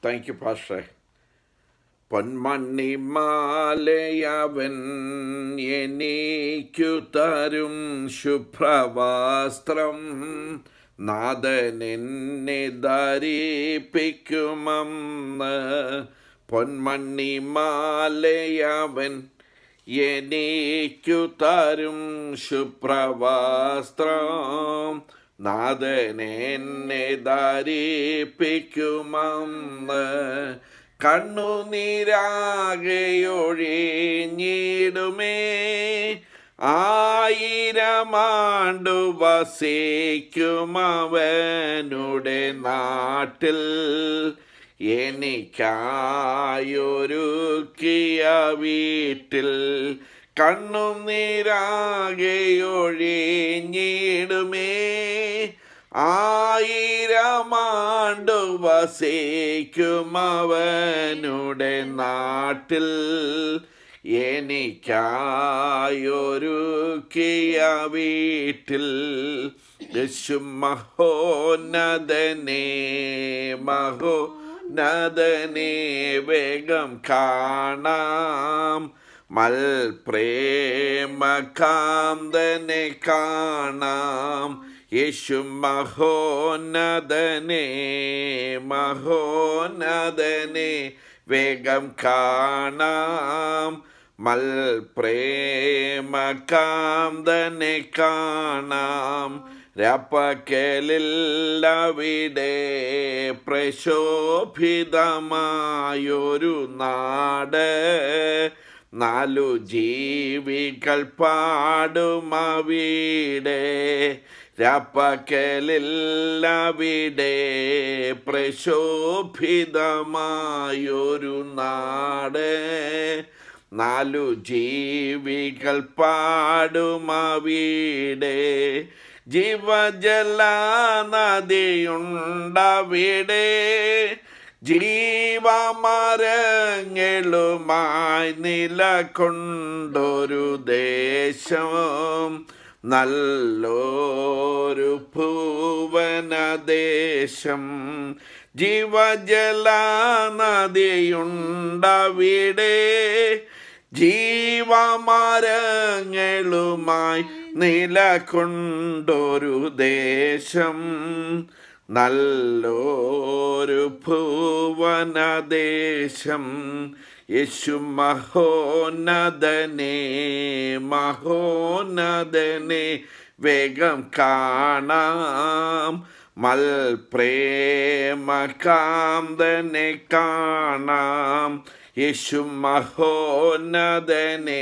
thank you പാഷേ പൊന്മണിമാലയവൻ എനിക്കു തരും ശുഭ്രവസ്ത്രം നാഥൻ എന്നെ ധരിപ്പിക്കുമെന്ന് പൊന്മണിമാലയവൻ എനിക്കു തരും ശുഭ്രവസ്ത്രം നാഥൻ എന്നെ ധരിപ്പിക്കുമെന്ന് കണ്ണുനീരാകെയൊഴിഞ്ഞിടുമേ ആയിരമാണ്ടു വസിക്കുമവനുടെ നാട്ടിൽ എനിക്കായൊരുക്കിയ വീട്ടിൽ കണ്ണുനീരാകെയൊഴിഞ്ഞിടുമേ ആയിരമാണ്ടു വസിക്കുമവനുടെ നാട്ടിൽ എനിക്കായൊരുക്കിയ വീട്ടിൽ യേശു മഹോന്നതനേ മഹോന്നതനേ വേഗം കാണാം മൽപ്രേമകാന്തനെ കാണാം യേശു മഹോന്നതനേ മഹോന്നതനേ വേഗം കാണാം മൽപ്രേമകാന്തനെ കാണാം രപ്പക്കലിൽ അവിടെ പ്രശോഭിതമായൊരു നാട് നാലു ജീവികൾ പാടുമവിടെ രപ്പക്കലിൽ അവിടെ പ്രശോഭിതമായൊരു നാട് നാലു ജീവികൾ പാടുമവിടെ ജീവജല നദിയുണ്ടവിടെ ജീവമരങ്ങളുമായി നിലകൊണ്ടൊരു ദേശം നല്ലൊരു ഭുവനദേശം ജീവജല നദിയുണ്ടവിടെ ജീവമരങ്ങളുമായി നിലകൊണ്ടൊരു ദേശം നല്ലൊരു ഭുവനദേശം യേശു മഹോന്നതനേ മഹോന്നതനേ വേഗം കാണാം മൽപ്രേമകാന്തനെ കാണാം യേശു മഹോന്നതനേ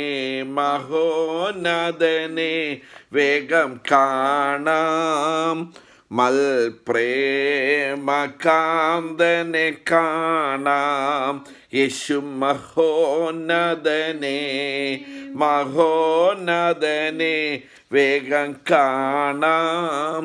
മഹോന്നതനേ വേഗം കാണാം മൽപ്രേമകാന്തനെ കാണാം യേശു മഹോന്നതനേ മഹോന്നതനേ വേഗം കാണാം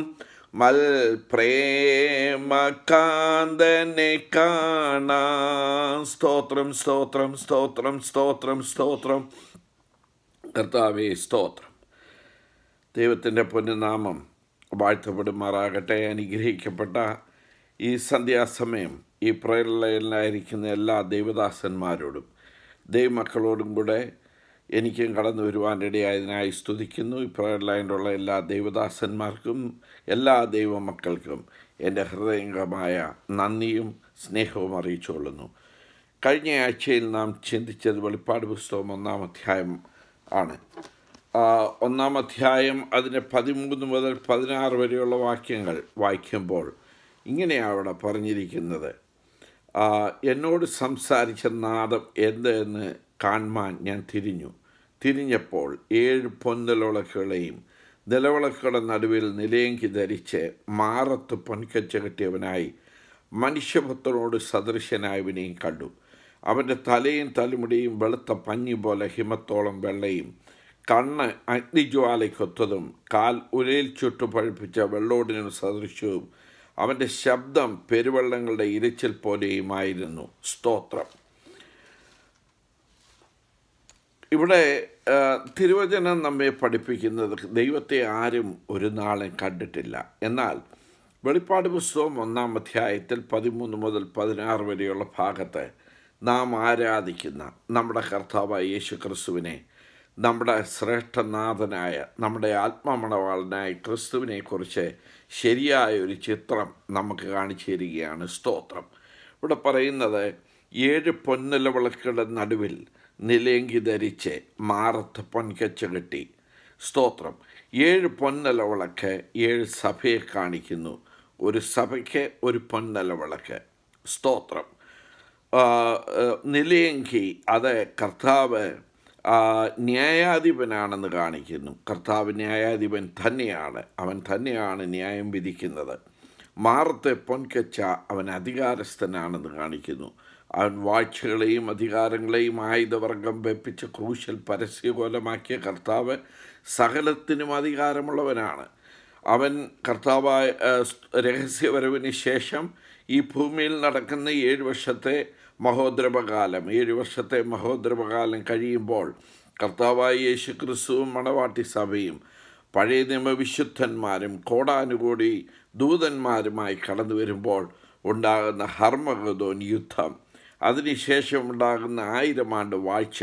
മൽപ്രേമകാന്തനെ കാണാം സ്തോത്രം സ്തോത്രം സ്തോത്രം സ്തോത്രം സ്തോത്രം കർത്താവേ സ്തോത്രം ദൈവത്തിൻ്റെ പൊന്നുനാമം വാഴ്ത്തപ്പെടുമാറാകട്ടെ അനുഗ്രഹിക്കപ്പെട്ട ഈ സന്ധ്യാസമയം ഈ പ്രേരണയിലായിരിക്കുന്ന എല്ലാ ദൈവദാസന്മാരോടും ദൈവമക്കളോടും കൂടെ എനിക്കും കടന്നു വരുവാനിടയായതിനായി സ്തുതിക്കുന്നു ഈ പ്രയർ ലൈനിലുള്ള എല്ലാ ദൈവദാസന്മാർക്കും എല്ലാ ദൈവമക്കൾക്കും എൻ്റെ ഹൃദയംഗമായ നന്ദിയും സ്നേഹവും അറിയിച്ചുകൊള്ളുന്നു കഴിഞ്ഞ ആഴ്ചയിൽ നാം ചിന്തിച്ചത് വെളിപ്പാട് പുസ്തകം ഒന്നാം അധ്യായം ആണ് ആ, ഒന്നാം അധ്യായം അതിൻ്റെ പതിമൂന്ന് മുതൽ പതിനാറ് വരെയുള്ള വാക്യങ്ങൾ വായിക്കുമ്പോൾ ഇങ്ങനെയാണ് അവിടെ പറഞ്ഞിരിക്കുന്നത് ആ, എന്നോട് സംസാരിച്ച നാദം എന്ത് എന്ന് കാണുവാൻ ഞാൻ തിരിഞ്ഞു തിരിഞ്ഞപ്പോൾ ഏഴ് പൊന്നലുളക്കുകളെയും നിലവിളക്കുകളുടെ നടുവിൽ നിലയെങ്കി ധരിച്ച് മാറത്ത് പൊൻകച്ച കെട്ടിയവനായി മനുഷ്യപുത്രനോട് സദൃശനായവനെയും കണ്ടു അവൻ്റെ തലയും തലമുടിയും വെളുത്ത പഞ്ഞി പോലെ ഹിമത്തോളം വെള്ളയും കണ്ണ് അഗ്നിജ്വാലയ്ക്കൊത്തതും കാൽ ഉലയിൽ ചുട്ടു പഴുപ്പിച്ച വെള്ളോടിനും സദൃശ്യവും അവൻ്റെ ശബ്ദം പെരുവെള്ളങ്ങളുടെ ഇരച്ചിൽ പോലെയുമായിരുന്നു സ്തോത്രം ഇവിടെ ആ, തിരുവചനം നമ്മെ പഠിപ്പിക്കുന്നത് ദൈവത്തെ ആരും ഒരു നാളും കണ്ടിട്ടില്ല എന്നാൽ വെളിപ്പാട് പുസ്തകം ഒന്നാം അധ്യായത്തിൽ പതിമൂന്ന് മുതൽ പതിനാറ് വരെയുള്ള ഭാഗത്ത് നാം ആരാധിക്കുന്ന നമ്മുടെ കർത്താവായ യേശു ക്രിസ്തുവിനെ നമ്മുടെ ശ്രേഷ്ഠനാഥനായ നമ്മുടെ ആത്മമണവാളനായ ക്രിസ്തുവിനെക്കുറിച്ച് ശരിയായ ഒരു ചിത്രം നമുക്ക് കാണിച്ചു തരികയാണ് സ്തോത്രം ഇവിടെ പറയുന്നത് ഏഴ് പൊന്നല വിളക്കുകളുടെ നടുവിൽ നിലയെങ്കി ധരിച്ച് മാറത്ത് പൊൻകച്ച കെട്ടി സ്തോത്രം ഏഴ് പൊന്നല വിളക്ക് ഏഴ് സഭയെ കാണിക്കുന്നു ഒരു സഭയ്ക്ക് ഒരു പൊന്നല വിളക്ക് സ്തോത്രം ആ, ആ, നിലയെങ്കി അത് കർത്താവ് ആ, ന്യായാധിപനാണെന്ന് കാണിക്കുന്നു കർത്താവ് ന്യായാധിപൻ തന്നെയാണ് അവൻ തന്നെയാണ് ന്യായം വിധിക്കുന്നത് മാറത്തെ പൊൻകച്ച അവൻ അധികാരസ്ഥനാണെന്ന് കാണിക്കുന്നു അവൻ വാഴ്ചകളെയും അധികാരങ്ങളെയും ആയുധവർഗം വെപ്പിച്ച് ക്രൂശൽ പരസ്യകോലമാക്കിയ കർത്താവ് സകലത്തിനും അധികാരമുള്ളവനാണ് അവൻ കർത്താവായ ആ, സ്- രഹസ്യവരവിന് ശേഷം ഈ ഭൂമിയിൽ നടക്കുന്ന ഏഴ് വർഷത്തെ മഹോദ്രവകാലം ഏഴ് വർഷത്തെ മഹോദ്രവകാലം കഴിയുമ്പോൾ കർത്താവായ യേശു ക്രിസ്തുവും മണവാട്ടി സഭയും പഴയ നിയമ വിശുദ്ധന്മാരും കോടാനുകോടി ദൂതന്മാരുമായി കടന്നു വരുമ്പോൾ ഉണ്ടാകുന്ന ഹർമഗതോൻ യുദ്ധം അതിനുശേഷം ഉണ്ടാകുന്ന ആയിരം ആണ്ട് വാഴ്ച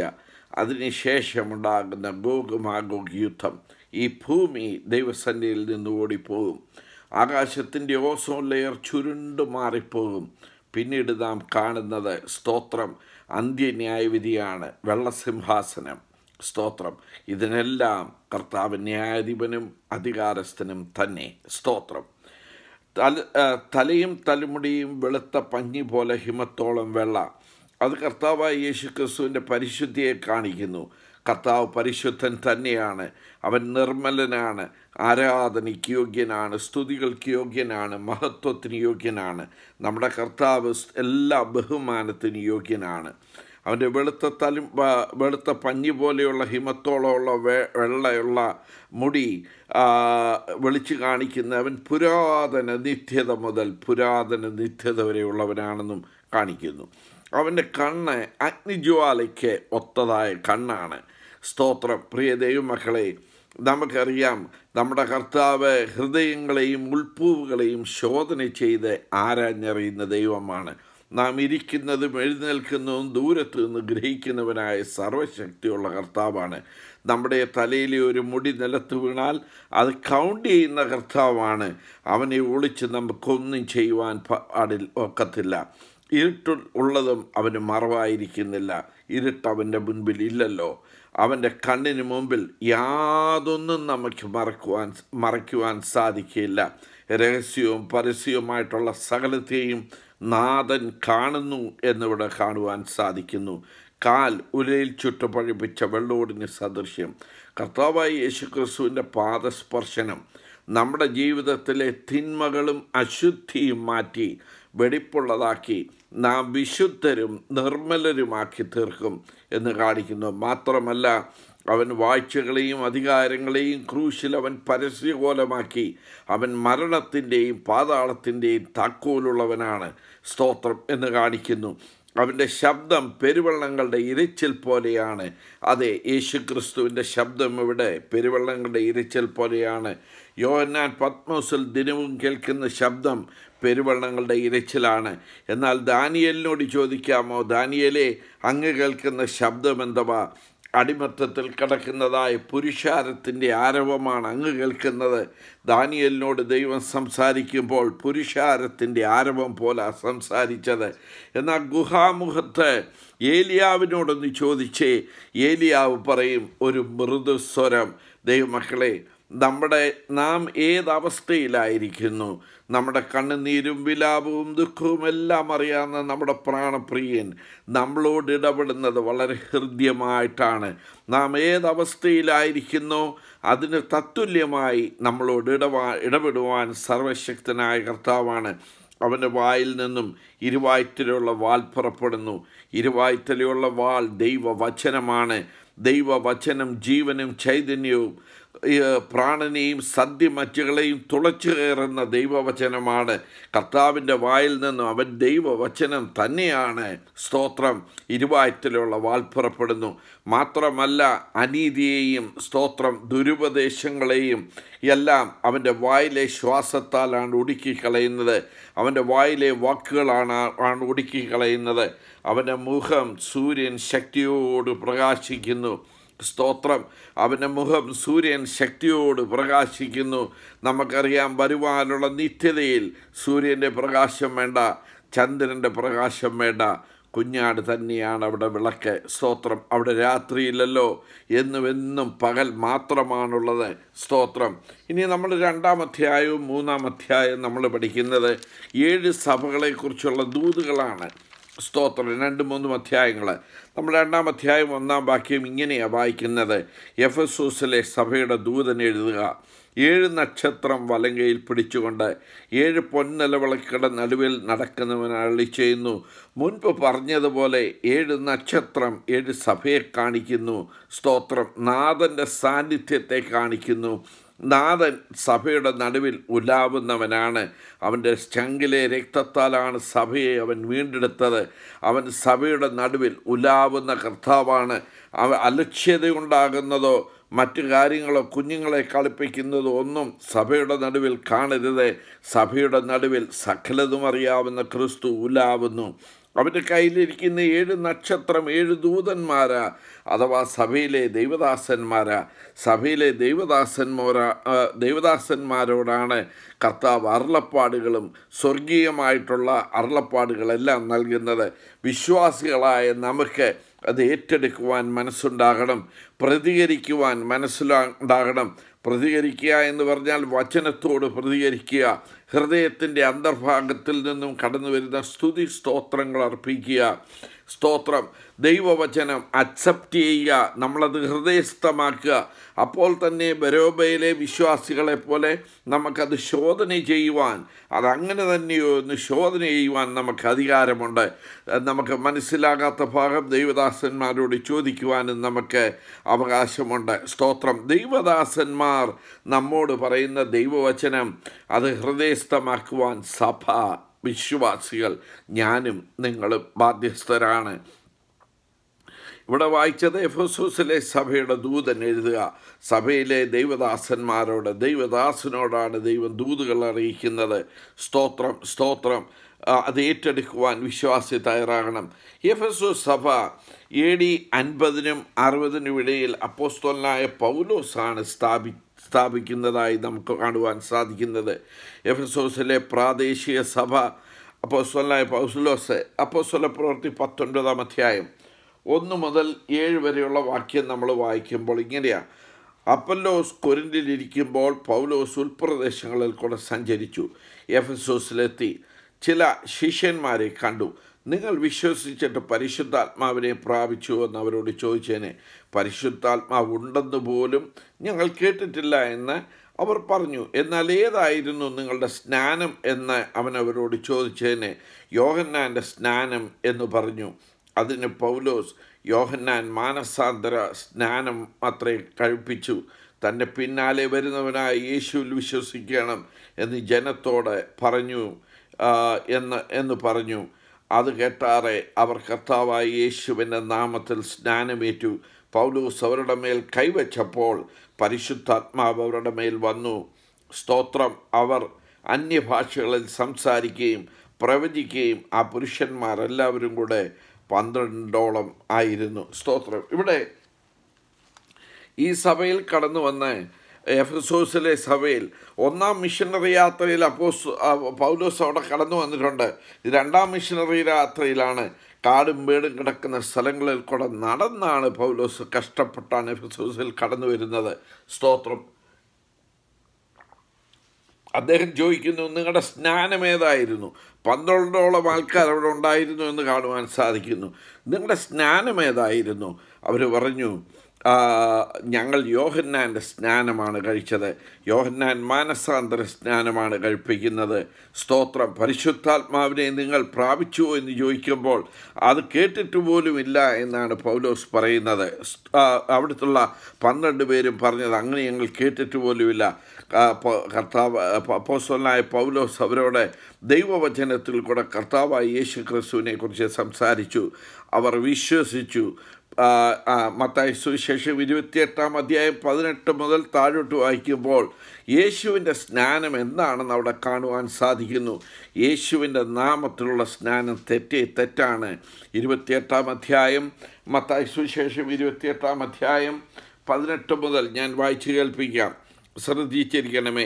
അതിനുശേഷമുണ്ടാകുന്ന ഗോഗ് മാഗോഗ് യുദ്ധം ഈ ഭൂമി ദൈവസന്നിധിയിൽ നിന്ന് ഓടിപ്പോകും ആകാശത്തിൻ്റെ ഓസോൺ ലെയർ ചുരുണ്ടു മാറിപ്പോകും പിന്നീട് നാം കാണുന്നത് സ്തോത്രം അന്ത്യന്യായവിധിയാണ് വെള്ളസിംഹാസനം സ്തോത്രം ഇതിനെല്ലാം കർത്താവ് ന്യായാധിപനും അധികാരസ്ഥനും തന്നെ സ്തോത്രം തല ആ, തലയും തലമുടിയും വെളുത്ത പഞ്ഞി പോലെ ഹിമത്തോളം വെള്ള അത് കർത്താവായ യേശു ക്രിസ്തുവിൻ്റെ പരിശുദ്ധിയെ കാണിക്കുന്നു കർത്താവ് പരിശുദ്ധൻ തന്നെയാണ് അവൻ നിർമ്മലനാണ് ആരാധനയ്ക്ക് യോഗ്യനാണ് സ്തുതികൾക്ക് യോഗ്യനാണ് മഹത്വത്തിന് യോഗ്യനാണ് നമ്മുടെ കർത്താവ് സ് എല്ലാ ബഹുമാനത്തിന് യോഗ്യനാണ് അവൻ്റെ വെളുത്ത തലി വ- വെളുത്ത പഞ്ഞി പോലെയുള്ള ഹിമത്തോളമുള്ള വെ വെള്ളയുള്ള മുടി ആ, വെളിച്ചു കാണിക്കുന്ന അവൻ പുരാതന നിത്യത മുതൽ പുരാതന നിത്യത വരെയുള്ളവനാണെന്നും കാണിക്കുന്നു അവൻ്റെ കണ്ണ് അഗ്നിജ്വാലയ്ക്ക് ഒത്തതായ കണ്ണാണ് സ്തോത്രം പ്രിയ ദൈവമക്കളെ നമുക്കറിയാം നമ്മുടെ കർത്താവ് ഹൃദയങ്ങളെയും ഉൾപ്പൂവുകളെയും ശോധന ചെയ്ത് ആരാഞ്ഞറിയുന്ന ദൈവമാണ് നാം ഇരിക്കുന്നതും എഴുന്നേൽക്കുന്നതും ദൂരത്ത് നിന്ന് ഗ്രഹിക്കുന്നവനായ സർവശക്തിയുള്ള കർത്താവാണ് നമ്മുടെ തലയിലെ ഒരു മുടി നിലത്ത് വീണാൽ അത് കൗണ്ട് ചെയ്യുന്ന കർത്താവാണ് അവനെ ഒളിച്ച് നമുക്കൊന്നും ചെയ്യുവാൻ പാടിൽ ഒക്കത്തില്ല ഇരുട്ട് ഉള്ളതും അവന് മറവായിരിക്കുന്നില്ല ഇരുട്ട് അവൻ്റെ മുൻപിൽ ഇല്ലല്ലോ അവൻ്റെ കണ്ണിന് മുമ്പിൽ യാതൊന്നും നമുക്ക് മറക്കുവാൻ മറയ്ക്കുവാൻ സാധിക്കില്ല രഹസ്യവും പരസ്യവുമായിട്ടുള്ള സകലത്തെയും നാഥൻ കാണുന്നു എന്നിവിടെ കാണുവാൻ സാധിക്കുന്നു കാൽ ഉലയിൽ ചുട്ടുപഴിപ്പിച്ച വെള്ളോടിന് സദൃശ്യം കർത്താവായ യേശു ക്രിസ്തുവിൻ്റെ പാദസ്പർശനം നമ്മുടെ ജീവിതത്തിലെ തിന്മകളും അശുദ്ധിയും മാറ്റി വെടിപ്പുള്ളതാക്കി നാം വിശുദ്ധരും നിർമ്മലരുമാക്കി തീർക്കും എന്ന് കാണിക്കുന്നു മാത്രമല്ല അവൻ വാഴ്ചകളെയും അധികാരങ്ങളെയും ക്രൂശിൽ അവൻ പരസ്യകോലമാക്കി അവൻ മരണത്തിൻ്റെയും പാതാളത്തിൻ്റെയും താക്കോലുള്ളവനാണ് സ്തോത്രം എന്ന് കാണിക്കുന്നു അവൻ്റെ ശബ്ദം പെരുവെള്ളങ്ങളുടെ ഇരച്ചിൽ പോലെയാണ് അതെ യേശു ക്രിസ്തുവിൻ്റെ ശബ്ദം ഇവിടെ പെരുവെള്ളങ്ങളുടെ ഇരച്ചിൽ പോലെയാണ് യോഹന്നാൻ പത്മോസിൽ ദിനവും കേൾക്കുന്ന ശബ്ദം പെരുവെള്ളങ്ങളുടെ ഇരച്ചിലാണ് എന്നാൽ ദാനിയലിനോട് ചോദിക്കാമോ ദാനിയലെ അങ്ങ് കേൾക്കുന്ന ശബ്ദം എന്തുവാ അടിമത്തത്തിൽ കിടക്കുന്നതായ പുരുഷാരത്തിൻ്റെ ആരവമാണ് അങ്ങ് കേൾക്കുന്നത് ദാനിയലിനോട് ദൈവം സംസാരിക്കുമ്പോൾ പുരുഷാരത്തിൻ്റെ ആരവം പോലെ സംസാരിച്ചത് എന്നാൽ ഗുഹാമുഖത്ത് ഏലിയാവിനോടൊന്ന് ചോദിച്ചേ ഏലിയാവ് പറയും ഒരു മൃദുസ്വരം ദൈവമക്കളെ നമ്മുടെ നാം ഏതവസ്ഥയിലായിരിക്കുന്നു നമ്മുടെ കണ്ണുനീരും വിലാപവും ദുഃഖവും എല്ലാം അറിയാവുന്ന നമ്മുടെ പ്രാണപ്രിയൻ നമ്മളോട് ഇടപെടുന്നത് വളരെ ഹൃദ്യമായിട്ടാണ് നാം ഏതവസ്ഥയിലായിരിക്കുന്നോ അതിന് തത്തുല്യമായി നമ്മളോട് ഇടവാ ഇടപെടുവാൻ സർവശക്തനായ കർത്താവാണ് അവൻ്റെ വായിൽ നിന്നും ഇരുവായ്ത്തലുള്ള വാൽ പുറപ്പെടുന്നു ഇരുവായ്ത്തലയുള്ള വാൽ ദൈവവചനമാണ് ദൈവവചനം ജീവനും ചൈതന്യവും ഈ പ്രാണനെയും സദ്യമച്ചുകളെയും തുളച്ചു കയറുന്ന ദൈവവചനമാണ് കർത്താവിൻ്റെ വായിൽ നിന്നും അവൻ ദൈവവചനം തന്നെയാണ് സ്തോത്രം ഇരുവായത്തിലുള്ള വാൽ പുറപ്പെടുന്നു മാത്രമല്ല അനീതിയെയും സ്തോത്രം ദുരുപദേശങ്ങളെയും എല്ലാം അവൻ്റെ വായിലെ ശ്വാസത്താലാണ് ഒടുക്കിക്കളയുന്നത് അവൻ്റെ വായിലെ വാക്കുകളാണ് ആണ് ഒടുക്കിക്കളയുന്നത് അവൻ്റെ മുഖം സൂര്യൻ ശക്തിയോട് പ്രകാശിക്കുന്നു സ്തോത്രം അവൻ്റെ മുഖം സൂര്യൻ ശക്തിയോട് പ്രകാശിക്കുന്നു നമുക്കറിയാം വരുവാനുള്ള നിത്യതയിൽ സൂര്യൻ്റെ പ്രകാശം വേണ്ട ചന്ദ്രൻ്റെ പ്രകാശം വേണ്ട കുഞ്ഞാട് തന്നെയാണ് അവിടെ വിളക്ക് സ്തോത്രം അവിടെ രാത്രിയില്ലല്ലോ എന്നും എന്നും പകൽ മാത്രമാണുള്ളത് സ്തോത്രം ഇനി നമ്മൾ രണ്ടാം അധ്യായവും മൂന്നാം അധ്യായവും നമ്മൾ പഠിക്കുന്നത് ഏഴ് സഭകളെക്കുറിച്ചുള്ള ദൂതുകളാണ് സ്തോത്രം രണ്ട് മൂന്നും അധ്യായങ്ങൾ നമ്മൾ രണ്ടാം അധ്യായം ഒന്നാം വാക്യം ഇങ്ങനെയാണ് വായിക്കുന്നത് എഫ് എസ് ഓസിലെ സഭയുടെ ദൂതൻ എഴുതുക ഏഴ് നക്ഷത്രം വലങ്കയിൽ പിടിച്ചുകൊണ്ട് ഏഴ് പൊൻനിലവിളക്കുകളുടെ നടുവിൽ നടക്കുന്നവൻ അള്ളി ചെയ്യുന്നു മുൻപ് പറഞ്ഞതുപോലെ ഏഴ് നക്ഷത്രം ഏഴ് സഭയെ കാണിക്കുന്നു സ്തോത്രം നാഥൻ്റെ സാന്നിധ്യത്തെ കാണിക്കുന്നു നാഥൻ സഭയുടെ നടുവിൽ ഉലാവുന്നവനാണ് അവൻ്റെ ചങ്കിലെ രക്തത്താലാണ് സഭയെ അവൻ വീണ്ടെടുത്തത് അവൻ സഭയുടെ നടുവിൽ ഉലാവുന്ന കർത്താവാണ് അവ അലക്ഷ്യതയുണ്ടാകുന്നതോ മറ്റു കാര്യങ്ങളോ കുഞ്ഞുങ്ങളെ കളിപ്പിക്കുന്നതോ ഒന്നും സഭയുടെ നടുവിൽ കാണരുത് സഭയുടെ നടുവിൽ സകലതും അറിയാവുന്ന ക്രിസ്തു ഉലാവുന്നു അവൻ്റെ കയ്യിലിരിക്കുന്ന ഏഴ് നക്ഷത്രം ഏഴ് ദൂതന്മാരാ അഥവാ സഭയിലെ ദൈവദാസന്മാരാ സഭയിലെ ദൈവദാസന്മാരാ ദൈവദാസന്മാരോടാണ് കർത്താവ് അരുളപ്പാടുകളും സ്വർഗീയമായിട്ടുള്ള അരുളപ്പാടുകളെല്ലാം നൽകുന്നത് വിശ്വാസികളായ നമുക്ക് അത് ഏറ്റെടുക്കുവാൻ മനസ്സുണ്ടാകണം പ്രതികരിക്കുവാൻ മനസ്സിലുണ്ടാകണം പ്രതികരിക്കുക എന്ന് പറഞ്ഞാൽ വചനത്തോട് പ്രതികരിക്കുക ഹൃദയത്തിൻ്റെ അന്തർഭാഗത്തിൽ നിന്നും കടന്നു വരുന്ന സ്തുതി സ്തോത്രങ്ങൾ അർപ്പിക്കുക സ്തോത്രം ദൈവവചനം അക്സെപ്റ്റ് ചെയ്യുക നമ്മളത് ഹൃദയസ്ഥമാക്കുക അപ്പോൾ തന്നെ ബരോബയിലെ വിശ്വാസികളെ പോലെ നമുക്കത് ശോധന ചെയ്യുവാൻ അതങ്ങനെ തന്നെയോ എന്ന് ശോധന ചെയ്യുവാൻ നമുക്ക് അധികാരമുണ്ട് നമുക്ക് മനസ്സിലാകാത്ത ഭാഗം ദൈവദാസന്മാരോട് ചോദിക്കുവാനും നമുക്ക് അവകാശമുണ്ട് സ്തോത്രം ദൈവദാസന്മാർ നമ്മോട് പറയുന്ന ദൈവവചനം അത് ഹൃദയസ്ഥമാക്കുവാൻ സഭ വിശ്വാസികൾ ഞാനും നിങ്ങളും ബാധ്യസ്ഥരാണ് ഇവിടെ വായിച്ചത് എഫോസൂസിലെ സഭയുടെ ദൂതൻ എഴുതുക സഭയിലെ ദൈവദാസന്മാരോട് ദൈവദാസനോടാണ് ദൈവം ദൂതുകൾ അറിയിക്കുന്നത് സ്തോത്രം സ്തോത്രം അത് ഏറ്റെടുക്കുവാൻ വിശ്വാസി തയ്യാറാകണം എഫസു സഭ എ ഡി അൻപതിനും അറുപതിനും ഇടയിൽ അപ്പോസ്തോലനായ പൗലോസാണ് സ്ഥാപി സ്ഥാപിക്കുന്നതായി നമുക്ക് കാണുവാൻ സാധിക്കുന്നത് എഫസോസിലെ പ്രാദേശിക സഭ അപ്പോസ്തോലനായ പൗലോസ് അപ്പോസ്തോല പ്രവൃത്തി പത്തൊൻപതാം അധ്യായം ഒന്ന് മുതൽ ഏഴ് വരെയുള്ള വാക്യം നമ്മൾ വായിക്കുമ്പോൾ ഇങ്ങനെയാണ് അപ്പല്ലോസ് കൊരിന്തിലിരിക്കുമ്പോൾ പൗലോസ് ഉൾപ്രദേശങ്ങളിൽ കൂടെ സഞ്ചരിച്ചു എഫസോസിലെത്തി ചില ശിഷ്യന്മാരെ കണ്ടു നിങ്ങൾ വിശ്വസിച്ചിട്ട് പരിശുദ്ധാത്മാവിനെ പ്രാപിച്ചു എന്ന് അവരോട് ചോദിച്ചേനെ പരിശുദ്ധാത്മാവ് ഉണ്ടെന്ന് പോലും ഞങ്ങൾ കേട്ടിട്ടില്ല എന്ന് അവർ പറഞ്ഞു എന്നാൽ ഏതായിരുന്നു നിങ്ങളുടെ സ്നാനം എന്ന് അവൻ അവരോട് ചോദിച്ചതിന് യോഹന്നാൻ്റെ സ്നാനം എന്ന് പറഞ്ഞു അതിന് പൗലോസ് യോഹന്നാൻ മാനസാന്തര സ്നാനം അത്രേ കഴിപ്പിച്ചു തൻ്റെ പിന്നാലെ വരുന്നവനായ യേശുവിൽ വിശ്വസിക്കണം എന്ന് ജനത്തോട് പറഞ്ഞു എന്ന് എന്ന് പറഞ്ഞു അത് കേട്ടാറെ അവർ കർത്താവായ യേശുവിൻ്റെ നാമത്തിൽ സ്നാനമേറ്റു പൗലൂസ് അവരുടെ മേൽ കൈവച്ചപ്പോൾ പരിശുദ്ധാത്മാവ് അവരുടെ മേൽ വന്നു സ്തോത്രം അവർ അന്യഭാഷകളിൽ സംസാരിക്കുകയും പ്രവചിക്കുകയും ആ പുരുഷന്മാരെല്ലാവരും കൂടെ പന്ത്രണ്ടോളം ആയിരുന്നു സ്തോത്രം ഇവിടെ ഈ സഭയിൽ കടന്നു വന്ന് എഫസോസിലെ സഭയിൽ ഒന്നാം മിഷനറി യാത്രയിൽ അപ്പോസ് പൗലോസ് അവിടെ കടന്നു വന്നിട്ടുണ്ട് രണ്ടാം മിഷനറി യാത്രയിലാണ് കാടും വീടും കിടക്കുന്ന സ്ഥലങ്ങളിൽ കൂടെ നടന്നാണ് പൗലോസ് കഷ്ടപ്പെട്ടാണ് എഫസോസിൽ കടന്നു വരുന്നത് സ്തോത്രം അദ്ദേഹം ചോദിക്കുന്നു നിങ്ങളുടെ സ്നാനം ഏതായിരുന്നു പന്ത്രണ്ടോളം ആൾക്കാർ അവിടെ ഉണ്ടായിരുന്നു എന്ന് കാണുവാൻ സാധിക്കുന്നു നിങ്ങളുടെ സ്നാനം ഏതായിരുന്നു അവർ പറഞ്ഞു ആ, ഞങ്ങൾ യോഹന്നാൻ്റെ സ്നാനമാണ് കഴിച്ചത് യോഹന്നാൻ മാനസാന്തര സ്നാനമാണ് കഴിപ്പിക്കുന്നത് സ്തോത്രം പരിശുദ്ധാത്മാവിനെ നിങ്ങൾ പ്രാപിച്ചുവോ എന്ന് ചോദിക്കുമ്പോൾ അത് കേട്ടിട്ട് പോലുമില്ല എന്നാണ് പൗലോസ് പറയുന്നത് സ്- ആ, അവിടുത്തുള്ള പന്ത്രണ്ട് പേരും പറഞ്ഞത് അങ്ങനെ ഞങ്ങൾ കേട്ടിട്ട് പോലുമില്ല ആ, പ- കർത്താവ് അപ്പോസ്തലനായ പൗലോസ് അവരോട് ദൈവവചനത്തിൽ കൂടെ കർത്താവായ യേശു ക്രിസ്തുവിനെ കുറിച്ച് സംസാരിച്ചു അവർ വിശ്വസിച്ചു ആ, ആ, മത്തായി സുവിശേഷം ഇരുപത്തിയെട്ടാം അധ്യായം പതിനെട്ട് മുതൽ താഴോട്ട് വായിക്കുമ്പോൾ യേശുവിൻ്റെ സ്നാനം എന്താണെന്ന് അവിടെ കാണുവാൻ സാധിക്കുന്നു യേശുവിൻ്റെ നാമത്തിലുള്ള സ്നാനം തെറ്റേ തെറ്റാണ് ഇരുപത്തിയെട്ടാം അധ്യായം മത്തായി സുവിശേഷം ഇരുപത്തിയെട്ടാം അധ്യായം പതിനെട്ട് മുതൽ ഞാൻ വായിച്ചു കേൾപ്പിക്കാം ശ്രദ്ധിച്ചിരിക്കണമേ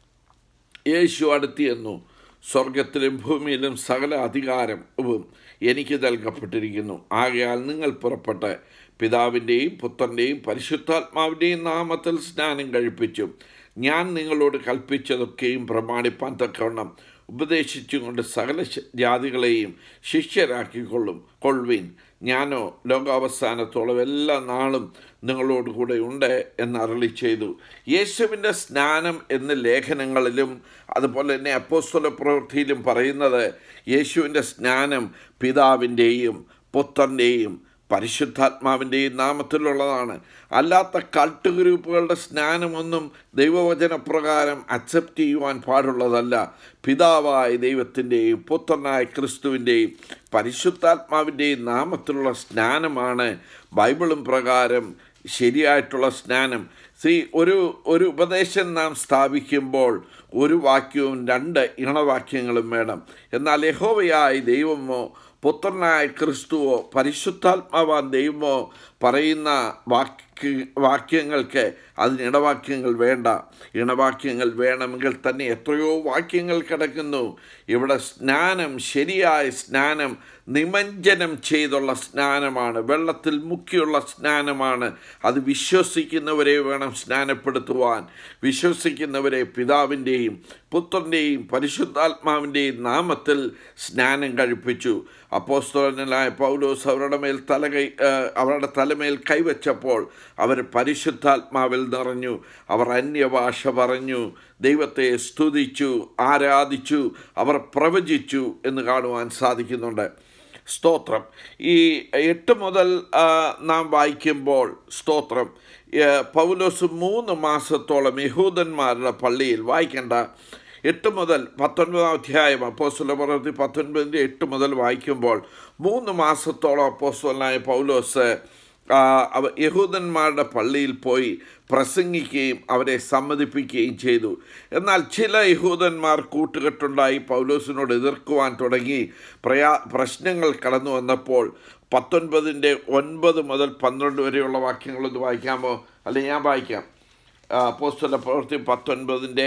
യേശു അടുത്തിയെന്നു സ്വർഗത്തിലും ഭൂമിയിലും സകല അധികാരവും എനിക്ക് നൽകപ്പെട്ടിരിക്കുന്നു ആകയാൽ നിങ്ങൾ പുറപ്പെട്ട് പിതാവിൻ്റെയും പുത്രൻ്റെയും പരിശുദ്ധാത്മാവിൻ്റെയും നാമത്തിൽ സ്നാനം കഴിപ്പിച്ചു ഞാൻ നിങ്ങളോട് കൽപ്പിച്ചതൊക്കെയും പ്രമാണിപ്പാൻ തക്കവണ്ണം ഉപദേശിച്ചുകൊണ്ട് സകല ശ- ജാതികളെയും ശിഷ്യരാക്കിക്കൊള്ളും കൊള്ളുവിൻ ഞാനോ ലോകാവസാനത്തോളം എല്ലാ നാളും നിങ്ങളോട് കൂടെ ഉണ്ട് എന്ന് അരളി ചെയ്തു യേശുവിൻ്റെ സ്നാനം എന്ന് ലേഖനങ്ങളിലും അതുപോലെ തന്നെ അപ്പോസ്തല പ്രവൃത്തിയിലും പറയുന്നത് യേശുവിൻ്റെ സ്നാനം പിതാവിൻ്റെയും പുത്രൻ്റെയും പരിശുദ്ധാത്മാവിൻ്റെയും നാമത്തിലുള്ളതാണ് അല്ലാത്ത കൾട്ട് ഗ്രൂപ്പുകളുടെ സ്നാനമൊന്നും ദൈവവചനപ്രകാരം അക്സെപ്റ്റ് ചെയ്യുവാൻ പാടുള്ളതല്ല പിതാവായ ദൈവത്തിൻ്റെയും പുത്രനായ ക്രിസ്തുവിൻ്റെയും പരിശുദ്ധാത്മാവിൻ്റെയും നാമത്തിലുള്ള സ്നാനമാണ് ബൈബിളും പ്രകാരം ശരിയായിട്ടുള്ള സ്നാനം സി ഒരു ഒരു ഉപദേശം നാം സ്ഥാപിക്കുമ്പോൾ ഒരു വാക്യവും രണ്ട് ഇണവാക്യങ്ങളും വേണം എന്നാൽ യഹോവയായ ദൈവമോ പുത്രനായ ക്രിസ്തുവോ പരിശുദ്ധാത്മാവാൻ ദൈവമോ പറയുന്ന വാക്യ വാക്യങ്ങൾക്ക് അതിന് ഇണവാക്യങ്ങൾ വേണ്ട ഇണവാക്യങ്ങൾ വേണമെങ്കിൽ തന്നെ എത്രയോ വാക്യങ്ങൾ കിടക്കുന്നു ഇവിടെ സ്നാനം ശരിയായ സ്നാനം നിമഞ്ജനം ചെയ്തുള്ള സ്നാനമാണ് വെള്ളത്തിൽ മുക്കിയുള്ള സ്നാനമാണ് അത് വിശ്വസിക്കുന്നവരെ വേണം സ്നാനപ്പെടുത്തുവാൻ വിശ്വസിക്കുന്നവരെ പിതാവിൻ്റെയും പുത്രൻ്റെയും പരിശുദ്ധാത്മാവിൻ്റെയും നാമത്തിൽ സ്നാനം കഴിപ്പിച്ചു അപ്പോസ്തലനായ പൗലോസ് അവരുടെ മേൽ തല കൈ ആ, അവരുടെ തലമേൽ കൈവച്ചപ്പോൾ അവർ പരിശുദ്ധാത്മാവിൽ നിറഞ്ഞു അവർ അന്യഭാഷ പറഞ്ഞു ദൈവത്തെ സ്തുതിച്ചു ആരാധിച്ചു അവർ പ്രവചിച്ചു എന്ന് കാണുവാൻ സാധിക്കുന്നുണ്ട് സ്തോത്രം ഈ എട്ട് മുതൽ ആ, നാം വായിക്കുമ്പോൾ സ്തോത്രം ഏ, പൗലോസ് മൂന്ന് മാസത്തോളം യഹൂദന്മാരുടെ പള്ളിയിൽ വായിക്കേണ്ട എട്ട് മുതൽ പത്തൊൻപതാം അധ്യായം അപ്പോസ്തല പ്രവൃത്തി പത്തൊൻപതിൻ്റെ എട്ട് മുതൽ വായിക്കുമ്പോൾ മൂന്ന് മാസത്തോളം അപ്പോസ്തലനായ പൗലോസ് ആ, അവ യഹൂദന്മാരുടെ പള്ളിയിൽ പോയി പ്രസംഗിക്കുകയും അവരെ സമ്മതിപ്പിക്കുകയും ചെയ്തു എന്നാൽ ചില യഹൂദന്മാർ കൂട്ടുകെട്ടുണ്ടായി പൗലോസിനോട് എതിർക്കുവാൻ തുടങ്ങി പ്രയാ പ്രശ്നങ്ങൾ കടന്നു വന്നപ്പോൾ പത്തൊൻപതിൻ്റെ ഒൻപത് മുതൽ പന്ത്രണ്ട് വരെയുള്ള വാക്യങ്ങളൊന്ന് വായിക്കാമോ അല്ലെങ്കിൽ ഞാൻ വായിക്കാം ആ, അപ്പോസ്തല പ്രവൃത്തി പത്തൊൻപതിൻ്റെ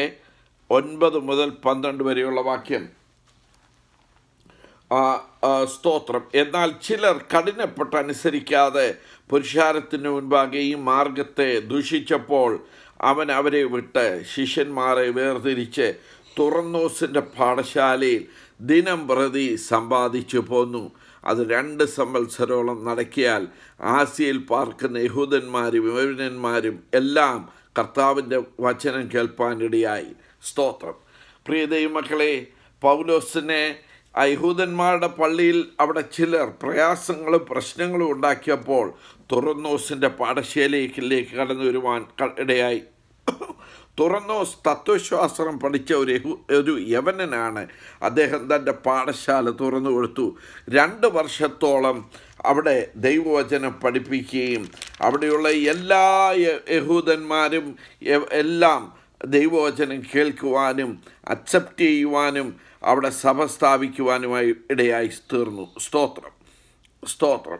ഒൻപത് മുതൽ പന്ത്രണ്ട് വരെയുള്ള വാക്യം ആ, ആ, സ്തോത്രം എന്നാൽ ചിലർ കഠിനപ്പെട്ട് അനുസരിക്കാതെ പുരുഷാരത്തിന് മുൻപാകെ ഈ മാർഗത്തെ ദൂഷിച്ചപ്പോൾ അവൻ അവരെ വിട്ട് ശിഷ്യന്മാരെ വേർതിരിച്ച് തുറന്നോസിൻ്റെ പാഠശാലയിൽ ദിനം പ്രതി സമ്പാദിച്ചു പോന്നു അത് രണ്ട് സംവത്സരോളം നടക്കിയാൽ ആസിയയിൽ പാർക്കുന്ന യഹൂദന്മാരും യവനന്മാരും എല്ലാം കർത്താവിൻ്റെ വചനം കേൾപ്പാനിടയായി സ്തോത്രം പ്രിയ ദൈവമക്കളെ പൗലോസിനെ യഹൂദന്മാരുടെ പള്ളിയിൽ അവിടെ ചിലർ പ്രയാസങ്ങളും പ്രശ്നങ്ങളും ഉണ്ടാക്കിയപ്പോൾ തുറന്നോസിൻ്റെ പാഠശാലയിലേക്ക് കടന്നു വരുവാൻ ക- ഇടയായി തുറന്നോസ് തത്വശാസ്ത്രം പഠിച്ച ഒരു യഹു- ഒരു യവനനാണ് അദ്ദേഹം തൻ്റെ പാഠശാല തുറന്നു കൊടുത്തു രണ്ട് വർഷത്തോളം അവിടെ ദൈവവചനം പഠിപ്പിക്കുകയും അവിടെയുള്ള എല്ലാ യ- യഹൂദന്മാരും യ- എല്ലാം ദൈവവചനം കേൾക്കുവാനും അക്സെപ്റ്റ് ചെയ്യുവാനും അവിടെ സഭ സ്ഥാപിക്കുവാനുമായി ഇടയായി തീർന്നു സ്തോത്രം സ്തോത്രം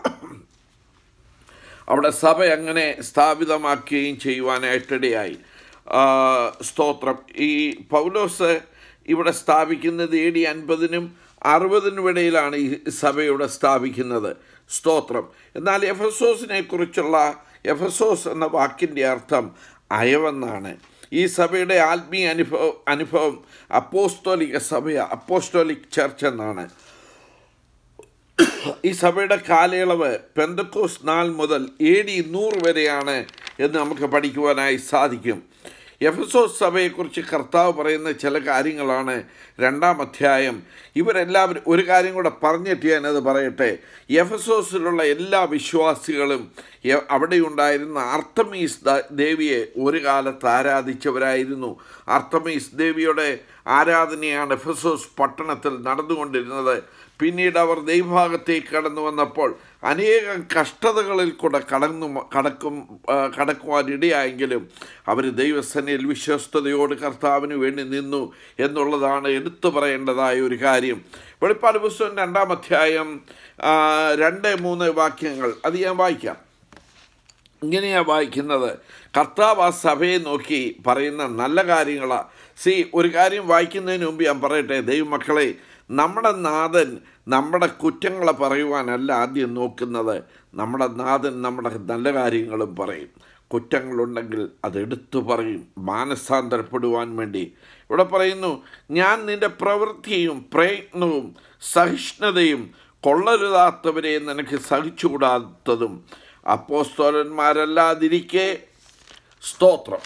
അവിടെ സഭ അങ്ങനെ സ്ഥാപിതമാക്കുകയും ചെയ്യുവാനായിട്ടിടയായി ആ, സ്തോത്രം ഈ പൗലോസ് ഇവിടെ സ്ഥാപിക്കുന്നത് എ ഡി അൻപതിനും അറുപതിനും ഇടയിലാണ് ഈ സഭയുടെ സ്ഥാപിക്കുന്നത് സ്തോത്രം എന്നാൽ എഫസോസിനെ കുറിച്ചുള്ള എഫസോസ് എന്ന വാക്കിൻ്റെ അർത്ഥം അയവെന്നാണ് ഈ സഭയുടെ ആത്മീയ അനുഭവം അനുഭവം അപ്പോസ്തോലിക സഭ അപ്പോസ്തോലിക് ചർച്ച് എന്നാണ് ഈ സഭയുടെ കാലയളവ് പെന്തക്കോസ് നാൾ മുതൽ എ ഡി നൂറ് വരെയാണ് എന്ന് നമുക്ക് പഠിക്കുവാനായി സാധിക്കും എഫസോസ് സഭയെക്കുറിച്ച് കർത്താവ് പറയുന്ന ചില കാര്യങ്ങളാണ് രണ്ടാം അധ്യായം ഇവരെല്ലാവരും ഒരു കാര്യം കൂടെ പറഞ്ഞിട്ട് ഞാനത് പറയട്ടെ എഫസോസിലുള്ള എല്ലാ വിശ്വാസികളും എ- അവിടെയുണ്ടായിരുന്ന അർത്തമീസ് ദ- ദേവിയെ ഒരു കാലത്ത് ആരാധിച്ചവരായിരുന്നു അർത്തമീസ് ദേവിയുടെ ആരാധനയാണ് എഫസോസ് പട്ടണത്തിൽ നടന്നുകൊണ്ടിരുന്നത് പിന്നീട് അവർ ദൈവഭാഗത്തേക്ക് കടന്നു വന്നപ്പോൾ അനേകം കഷ്ടതകളിൽ കൂടെ കടന്നു കടക്കും ആ, കടക്കുവാൻ ഇടയായെങ്കിലും അവർ ദൈവസേനയിൽ വിശ്വസ്തയോട് കർത്താവിന് വേണ്ടി നിന്നു എന്നുള്ളതാണ് എടുത്തു പറയേണ്ടതായ ഒരു കാര്യം വെളിപ്പാട് പുസ്തകം രണ്ടാം അധ്യായം ആ, രണ്ട് മൂന്ന് വാക്യങ്ങൾ അത് ഞാൻ വായിക്കാം ഇങ്ങനെയാണ് വായിക്കുന്നത് കർത്താവ് ആ സഭയെ നോക്കി പറയുന്ന നല്ല കാര്യങ്ങളാണ് സി ഒരു കാര്യം വായിക്കുന്നതിന് മുമ്പ് ഞാൻ പറയട്ടെ ദൈവമക്കളെ നമ്മുടെ നാഥൻ നമ്മുടെ കുറ്റങ്ങളെ പറയുവാനല്ല ആദ്യം നോക്കുന്നത് നമ്മുടെ നാഥൻ നമ്മുടെ നല്ല കാര്യങ്ങളും പറയും കുറ്റങ്ങളുണ്ടെങ്കിൽ അതെടുത്തു പറയും മാനസാന്തരപ്പെടുവാൻ വേണ്ടി ഇവിടെ പറയുന്നു ഞാൻ നിന്റെ പ്രവൃത്തിയും പ്രയത്നവും സഹിഷ്ണുതയും കൊള്ളരുതാത്തവരെ നിനക്ക് സഹിച്ചുകൂടാത്തതും അപ്പോസ്തോലന്മാരല്ലാതിരിക്കെ സ്തോത്രം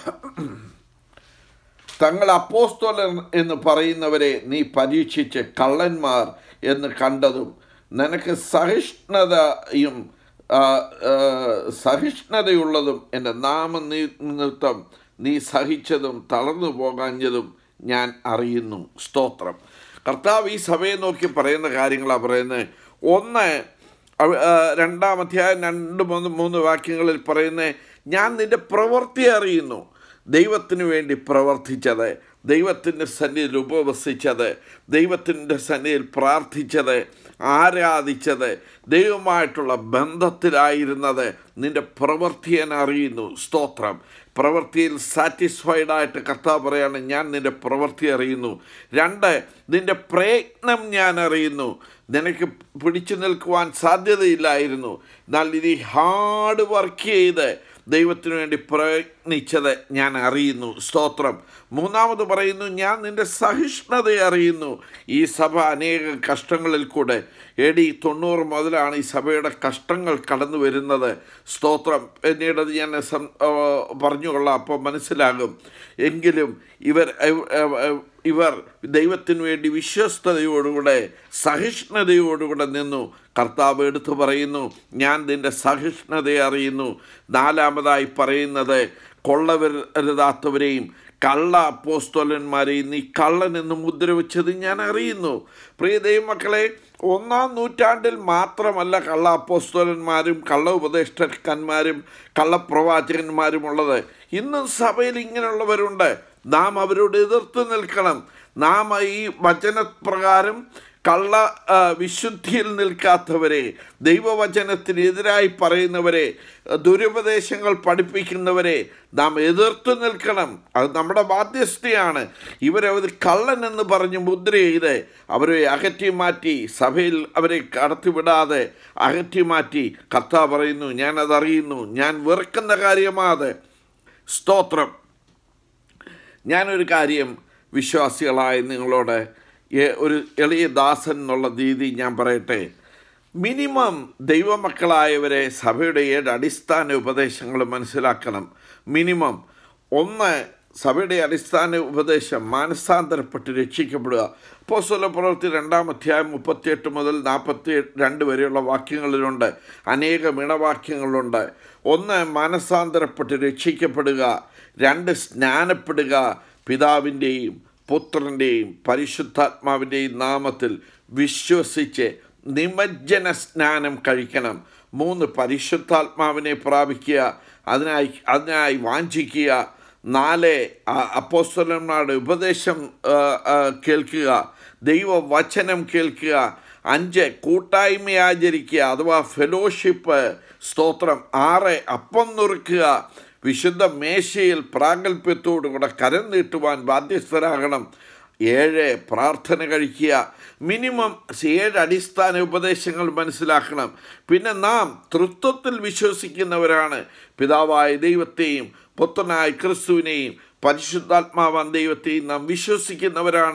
തങ്ങൾ അപ്പോസ്തോലൻ എന്ന് പറയുന്നവരെ നീ പരീക്ഷിച്ച് കള്ളന്മാർ എന്ന് കണ്ടതും നിനക്ക് സഹിഷ്ണുതയും ആ, ആ, സഹിഷ്ണുതയുള്ളതും എൻ്റെ നാമനിമിത്തം നീ സഹിച്ചതും തളർന്നു പോകാഞ്ഞതും ഞാൻ അറിയുന്നു സ്തോത്രം കർത്താവ് ഈ സഭയെ നോക്കി പറയുന്ന കാര്യങ്ങളാണ് പറയുന്നത് ഒന്ന് അവ- ആ, രണ്ടാം അധ്യായം രണ്ട് മൂന്ന് മൂന്ന് വാക്യങ്ങളിൽ പറയുന്നത് ഞാൻ നിന്റെ പ്രവൃത്തി അറിയുന്നു ദൈവത്തിന് വേണ്ടി പ്രവർത്തിച്ചത് ദൈവത്തിൻ്റെ സന്നിധിയിൽ ഉപവസിച്ചത് ദൈവത്തിൻ്റെ സന്നിധിയിൽ പ്രാർത്ഥിച്ചത് ആരാധിച്ചത് ദൈവമായിട്ടുള്ള ബന്ധത്തിലായിരുന്നത് നിന്റെ പ്രവൃത്തി ഞാൻ അറിയുന്നു സ്തോത്രം പ്രവൃത്തിയിൽ സാറ്റിസ്ഫൈഡ് ആയിട്ട് കർത്താവ് പറയാണ് ഞാൻ നിന്റെ പ്രവൃത്തി അറിയുന്നു രണ്ട് നിന്റെ പ്രയത്നം ഞാൻ അറിയുന്നു നിനക്ക് പിടിച്ചു നിൽക്കുവാൻ സാധ്യതയില്ലായിരുന്നു എന്നാൽ ഇത് ഹാർഡ് വർക്ക് ചെയ്ത് ദൈവത്തിന് വേണ്ടി പ്രയത്നിച്ചത് ഞാൻ അറിയുന്നു സ്തോത്രം മൂന്നാമത് പറയുന്നു ഞാൻ നിന്റെ സഹിഷ്ണുത അറിയുന്നു ഈ സഭ അനേക കഷ്ടങ്ങളിൽ കൂടെ എ ഡി തൊണ്ണൂറ് മുതലാണ് ഈ സഭയുടെ കഷ്ടങ്ങൾ കടന്നു വരുന്നത് സ്തോത്രം പിന്നീട് അത് ഞാൻ സം- ആ, പറഞ്ഞുകൊള്ളാം അപ്പോൾ മനസ്സിലാകും എങ്കിലും ഇവർ ഇവ- ഇവ- ഇവർ ദൈവത്തിന് വേണ്ടി വിശ്വസ്തയോടുകൂടെ സഹിഷ്ണുതയോടുകൂടെ നിന്നു കർത്താവ് എടുത്തു പറയുന്നു ഞാൻ നിന്റെ സഹിഷ്ണുതയെ അറിയുന്നു നാലാമതായി പറയുന്നത് കൊള്ളവരുതാത്തവരെയും കള്ള അപ്പോസ്തോലന്മാരെയും നീ കള്ളൻ എന്ന് മുദ്ര വെച്ചത് ഞാൻ അറിയുന്നു പ്രിയ ദൈവമക്കളെ ഒന്നാം നൂറ്റാണ്ടിൽ മാത്രമല്ല കള്ള അപ്പോസ്തോലന്മാരും കള്ള ഉപദേഷ്ടന്മാരും കള്ളപ്രവാചകന്മാരും ഉള്ളത് ഇന്നും സഭയിൽ ഇങ്ങനെയുള്ളവരുണ്ട് നാം അവരോട് എതിർത്ത് നിൽക്കണം നാം ഈ വചനപ്രകാരം കള്ള ആ, വിശുദ്ധിയിൽ നിൽക്കാത്തവരെ ദൈവവചനത്തിനെതിരായി പറയുന്നവരെ ദുരുപദേശങ്ങൾ പഠിപ്പിക്കുന്നവരെ നാം എതിർത്ത് നിൽക്കണം അത് നമ്മുടെ ബാധ്യസ്ഥയാണ് ഇവരവർ കള്ളൻ എന്ന് പറഞ്ഞ് മുദ്ര ചെയ്ത് അവരെ അകറ്റി മാറ്റി സഭയിൽ അവരെ കടത്തിവിടാതെ അകറ്റി മാറ്റി കർത്താവ് പറയുന്നു ഞാൻ അതറിയുന്നു ഞാൻ വെറുക്കുന്ന കാര്യമാത് സ്തോത്രം ഞാനൊരു കാര്യം വിശ്വാസികളായ നിങ്ങളോട് എ- ഒരു എളിയ ദാസൻ എന്നുള്ള രീതി ഞാൻ പറയട്ടെ മിനിമം ദൈവമക്കളായവരെ സഭയുടെ ഏഴ് അടിസ്ഥാന ഉപദേശങ്ങൾ മനസ്സിലാക്കണം മിനിമം ഒന്ന് സഭയുടെ അടിസ്ഥാന ഉപദേശം മാനസാന്തരപ്പെട്ട് രക്ഷിക്കപ്പെടുക പോസ്തല പ്രവൃത്തി രണ്ടാം അധ്യായം മുപ്പത്തിയെട്ട് മുതൽ നാൽപ്പത്തി രണ്ട് വരെയുള്ള വാക്യങ്ങളിലുണ്ട് അനേകം ഇണവാക്യങ്ങളുണ്ട് ഒന്ന് മാനസാന്തരപ്പെട്ട് രക്ഷിക്കപ്പെടുക രണ്ട് സ്നാനപ്പെടുക പിതാവിൻ്റെയും പുത്രൻ്റെയും പരിശുദ്ധാത്മാവിൻ്റെയും നാമത്തിൽ വിശ്വസിച്ച് നിമജ്ജന സ്നാനം കഴിക്കണം മൂന്ന് പരിശുദ്ധാത്മാവിനെ പ്രാപിക്കുക അതിനായി അതിനായി വാഞ്ചിക്കുക നാല് അ- അപ്പോസ്തലന്മാരുടെ ഉപദേശം ആ, ആ, കേൾക്കുക ദൈവവചനം കേൾക്കുക അഞ്ച് കൂട്ടായ്മ ആചരിക്കുക അഥവാ ഫെലോഷിപ്പ് സ്തോത്രം ആറ് അപ്പം നുറുക്കുക വിശുദ്ധ മേശയിൽ പ്രാഗൽഭ്യത്തോടുകൂടെ കരം നീട്ടുവാൻ ബാധ്യസ്ഥരാകണം ഏഴ് പ്രാർത്ഥന കഴിക്കുക മിനിമം ഏഴ് അടിസ്ഥാന ഉപദേശങ്ങൾ മനസ്സിലാക്കണം പിന്നെ നാം തൃത്വത്തിൽ വിശ്വസിക്കുന്നവരാണ് പിതാവായ ദൈവത്തെയും പുത്രനായ ക്രിസ്തുവിനെയും പരിശുദ്ധാത്മാവാൻ ദൈവത്തെയും നാം വിശ്വസിക്കുന്നവരാണ്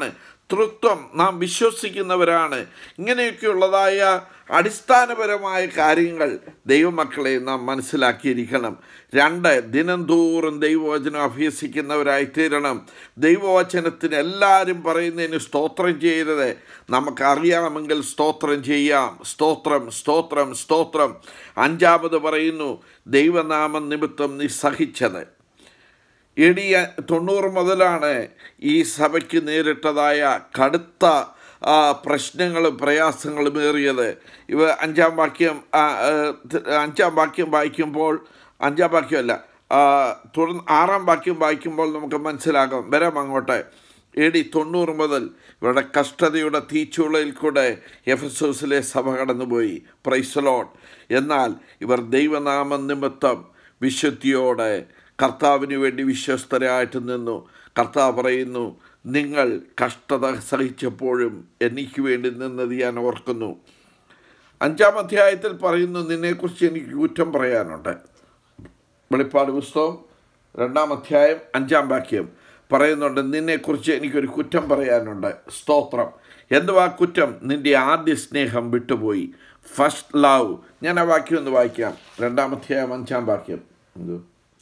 തൃത്വം നാം വിശ്വസിക്കുന്നവരാണ് ഇങ്ങനെയൊക്കെയുള്ളതായ അടിസ്ഥാനപരമായ കാര്യങ്ങൾ ദൈവമക്കളെ നാം മനസ്സിലാക്കിയിരിക്കണം രണ്ട് ദിനം തോറും ദൈവവചനം അഭ്യസിക്കുന്നവരായി തീരണം ദൈവവചനത്തിന് എല്ലാവരും പറയുന്നതിന് സ്തോത്രം ചെയ്യരുത് നമുക്കറിയാമെങ്കിൽ സ്തോത്രം ചെയ്യാം സ്തോത്രം സ്തോത്രം സ്തോത്രം അഞ്ചാമത് പറയുന്നു ദൈവനാമം നിമിത്തം നീ സഹിച്ചത് എടി തൊണ്ണൂറ് മുതലാണ് ഈ സഭയ്ക്ക് നേരിട്ടതായ കടുത്ത ആ, പ്രശ്നങ്ങളും പ്രയാസങ്ങളും ഏറിയത് ഇവ അഞ്ചാം വാക്യം ആ, ആ, ത- അഞ്ചാം വാക്യം വായിക്കുമ്പോൾ അഞ്ചാം വാക്യമല്ല ആ, തുടർന്ന് ആറാം വാക്യം വായിക്കുമ്പോൾ നമുക്ക് മനസ്സിലാകും വരാം അങ്ങോട്ട് എ ഡി തൊണ്ണൂറ് മുതൽ ഇവരുടെ കഷ്ടതയുടെ തീച്ചുളയിൽ കൂടെ എഫസോസിലെ സഭ കടന്നുപോയി പ്രൈസലോൺ എന്നാൽ ഇവർ ദൈവനാമ നിമിത്തം വിശുദ്ധിയോടെ കർത്താവിന് വേണ്ടി വിശ്വസ്തരായിട്ട് നിന്നു കർത്താവ് പറയുന്നു നിങ്ങൾ കഷ്ടത സഹിച്ചപ്പോഴും എനിക്ക് വേണ്ടി നിന്നത് ഞാൻ ഓർക്കുന്നു അഞ്ചാം അധ്യായത്തിൽ പറയുന്നു നിന്നെക്കുറിച്ച് എനിക്ക് കുറ്റം പറയാനുണ്ട് വെളിപ്പാട് പുസ്തകം രണ്ടാം അധ്യായം അഞ്ചാം വാക്യം പറയുന്നുണ്ട് നിന്നെക്കുറിച്ച് എനിക്കൊരു കുറ്റം പറയാനുണ്ട് സ്തോത്രം എന്തുവാ കുറ്റം നിന്റെ ആദ്യ സ്നേഹം വിട്ടുപോയി ഫസ്റ്റ് ലവ് ഞാൻ ആ വാക്യം ഒന്ന് വായിക്കാം രണ്ടാം അധ്യായം അഞ്ചാം വാക്യം എന്തോ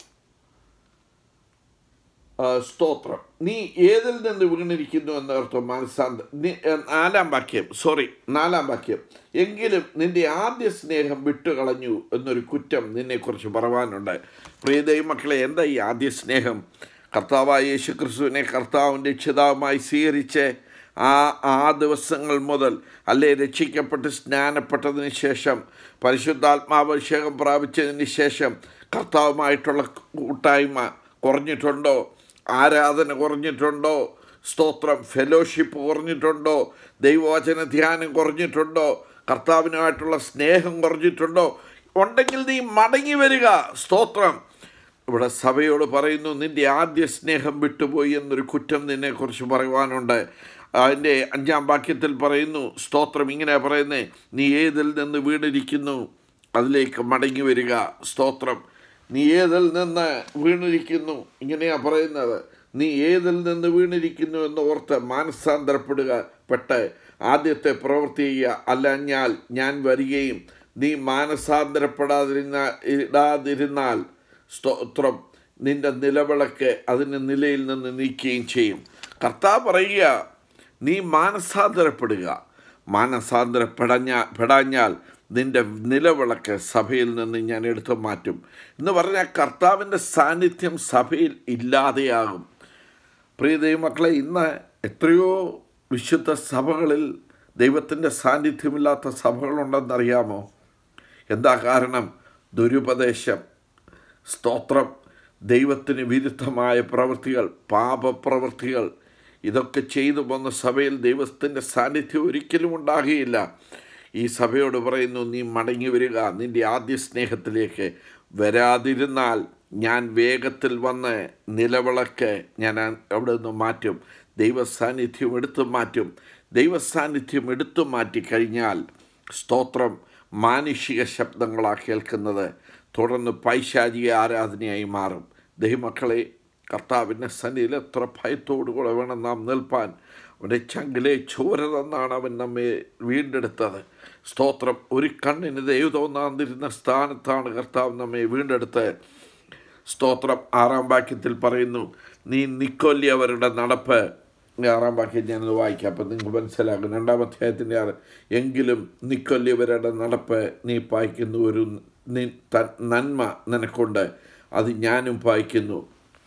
ആ, സ്തോത്രം നീ ഏതിൽ നിന്ന് വീണിരിക്കുന്നു എന്നർത്ഥം മനസ്സാന്ത നീ ഏ, നാലാം വാക്യം സോറി നാലാം വാക്യം എങ്കിലും നിന്റെ ആദ്യ സ്നേഹം വിട്ടുകളഞ്ഞു എന്നൊരു കുറ്റം നിന്നെക്കുറിച്ച് പറവാനുണ്ട് പ്രിയ ദൈവമക്കളെ എന്താ ഈ ആദ്യ സ്നേഹം കർത്താവായ യേശു ക്രിസ്തുവിനെ കർത്താവും രക്ഷിതാവുമായി സ്വീകരിച്ച് ആ ആ ദിവസങ്ങൾ മുതൽ അല്ലെ രക്ഷിക്കപ്പെട്ട് സ്നാനപ്പെട്ടതിന് ശേഷം പരിശുദ്ധാത്മാഭിഷേകം പ്രാപിച്ചതിന് ശേഷം കർത്താവുമായിട്ടുള്ള കൂട്ടായ്മ കുറഞ്ഞിട്ടുണ്ടോ ആരാധന കുറഞ്ഞിട്ടുണ്ടോ സ്തോത്രം ഫെലോഷിപ്പ് കുറഞ്ഞിട്ടുണ്ടോ ദൈവവചന ധ്യാനം കുറഞ്ഞിട്ടുണ്ടോ കർത്താവിനുമായിട്ടുള്ള സ്നേഹം കുറഞ്ഞിട്ടുണ്ടോ ഉണ്ടെങ്കിൽ നീ മടങ്ങി വരിക സ്തോത്രം ഇവിടെ സഭയോട് പറയുന്നു നിന്റെ ആദ്യ സ്നേഹം വിട്ടുപോയി എന്നൊരു കുറ്റം നിന്നെക്കുറിച്ച് പറയുവാനുണ്ട് അതിൻ്റെ അഞ്ചാം വാക്യത്തിൽ പറയുന്നു സ്തോത്രം ഇങ്ങനെ പറയുന്നേ നീ ഏതിൽ നിന്ന് വീണിരിക്കുന്നു അതിലേക്ക് മടങ്ങി വരിക സ്തോത്രം നീ ഏതിൽ നിന്ന് വീണിരിക്കുന്നു ഇങ്ങനെയാ പറയുന്നത് നീ ഏതിൽ നിന്ന് വീണിരിക്കുന്നു എന്ന് ഓർത്ത് മാനസാന്തരപ്പെടുക പെട്ട് ആദ്യത്തെ പ്രവൃത്തി ചെയ്യുക അല്ലഞ്ഞാൽ ഞാൻ വരികയും നീ മാനസാന്തരപ്പെടാതിരുന്ന ഇടാതിരുന്നാൽ സ്തോത്രം നിന്റെ നിലവിളക്ക് അതിൻ്റെ നിലയിൽ നിന്ന് നീക്കുകയും ചെയ്യും കർത്താവ് പറയുക നീ മാനസാന്തരപ്പെടുക മാനസാന്തരപ്പെടഞ്ഞ പെടാഞ്ഞാൽ നിന്റെ നിലവിളക്ക് സഭയിൽ നിന്ന് ഞാൻ എടുത്തു മാറ്റും എന്ന് പറഞ്ഞാൽ കർത്താവിൻ്റെ സാന്നിധ്യം സഭയിൽ ഇല്ലാതെയാകും പ്രിയ ദൈവമക്കളെ ഇന്ന് എത്രയോ വിശുദ്ധ സഭകളിൽ ദൈവത്തിൻ്റെ സാന്നിധ്യമില്ലാത്ത സഭകളുണ്ടെന്നറിയാമോ എന്താ കാരണം ദുരുപദേശം സ്തോത്രം ദൈവത്തിന് വിരുദ്ധമായ പ്രവൃത്തികൾ പാപപ്രവൃത്തികൾ ഇതൊക്കെ ചെയ്തു പോന്ന സഭയിൽ ദൈവത്തിൻ്റെ സാന്നിധ്യം ഒരിക്കലും ഉണ്ടാകുകയില്ല ഈ സഭയോട് പറയുന്നു നീ മടങ്ങി വരിക നിൻ്റെ ആദ്യ സ്നേഹത്തിലേക്ക് വരാതിരുന്നാൽ ഞാൻ വേഗത്തിൽ വന്ന് നിലവിളക്ക് ഞാൻ അവിടെ നിന്ന് മാറ്റും ദൈവസാന്നിധ്യം എടുത്തു മാറ്റും ദൈവസാന്നിധ്യം എടുത്തു മാറ്റി കഴിഞ്ഞാൽ സ്തോത്രം മാനുഷിക ശബ്ദങ്ങളാണ് കേൾക്കുന്നത് തുടർന്ന് പൈശാചിക ആരാധനയായി മാറും ദൈവമക്കളെ കർത്താവിൻ്റെ സന്നിധിയിൽ എത്ര ഭയത്തോടുകൂടെ വേണം നാം നിൽപ്പാൻ അവൻ്റെ ചങ്കിലെ ചോര തന്നാണ് അവൻ നമ്മെ വീണ്ടെടുത്തത് സ്തോത്രം ഒരു കണ്ണിന് ദൈവം തോന്നാതിരുന്ന സ്ഥാനത്താണ് കർത്താവ് നമ്മെ വീണ്ടെടുത്ത് സ്തോത്രം ആറാം വാക്യത്തിൽ പറയുന്നു നീ നിക്കൊല്ലിയവരുടെ നടപ്പ് ഈ ആറാം വാക്യം ഞാനത് വായിക്കാം അപ്പം നിങ്ങൾക്ക് മനസ്സിലാകും രണ്ടാം അധ്യായത്തിൻ്റെ ആറ് എങ്കിലും നിക്കൊല്ലിയവരുടെ നടപ്പ് നീ പായിക്കുന്നു ഒരു നി ത- നന്മ നിനക്കുണ്ട് അത് ഞാനും പായിക്കുന്നു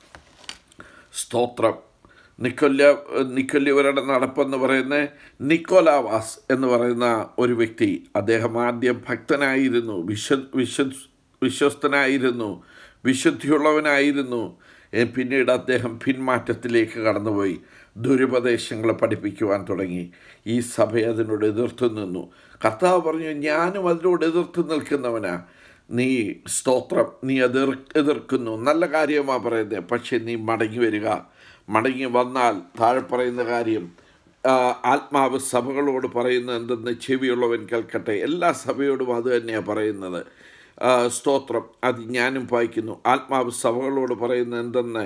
സ്തോത്രം നിക്കൊല്ല നിക്കൊല്യവരുടെ നടപ്പെന്ന് പറയുന്ന നിക്കോലാവാസ് എന്ന് പറയുന്ന ഒരു വ്യക്തി അദ്ദേഹം ആദ്യം ഭക്തനായിരുന്നു വിശ്വ വിശ്വ വിശ്വസ്തനായിരുന്നു വിശുദ്ധിയുള്ളവനായിരുന്നു ഏ, പിന്നീട് അദ്ദേഹം പിന്മാറ്റത്തിലേക്ക് കടന്നുപോയി ദുരുപദേശങ്ങൾ പഠിപ്പിക്കുവാൻ തുടങ്ങി ഈ സഭ അതിനോട് എതിർത്ത് നിന്നു കർത്താവ് പറഞ്ഞു ഞാനും അതിനോട് എതിർത്ത് നിൽക്കുന്നവനാ നീ സ്തോത്രം നീ എതിർ എതിർക്കുന്നു നല്ല കാര്യമാണ് പറയുന്നത് പക്ഷേ നീ മടങ്ങി വരിക മടങ്ങി വന്നാൽ താഴെ പറയുന്ന കാര്യം ആ, ആത്മാവ് സഭകളോട് പറയുന്നത് എന്തെന്ന് ചെവിയുള്ളവൻ കേൾക്കട്ടെ എല്ലാ സഭയോടും അത് തന്നെയാണ് പറയുന്നത് ആ, സ്തോത്രം അത് ഞാനും വായിക്കുന്നു ആത്മാവ് സഭകളോട് പറയുന്നത് എന്തെന്ന്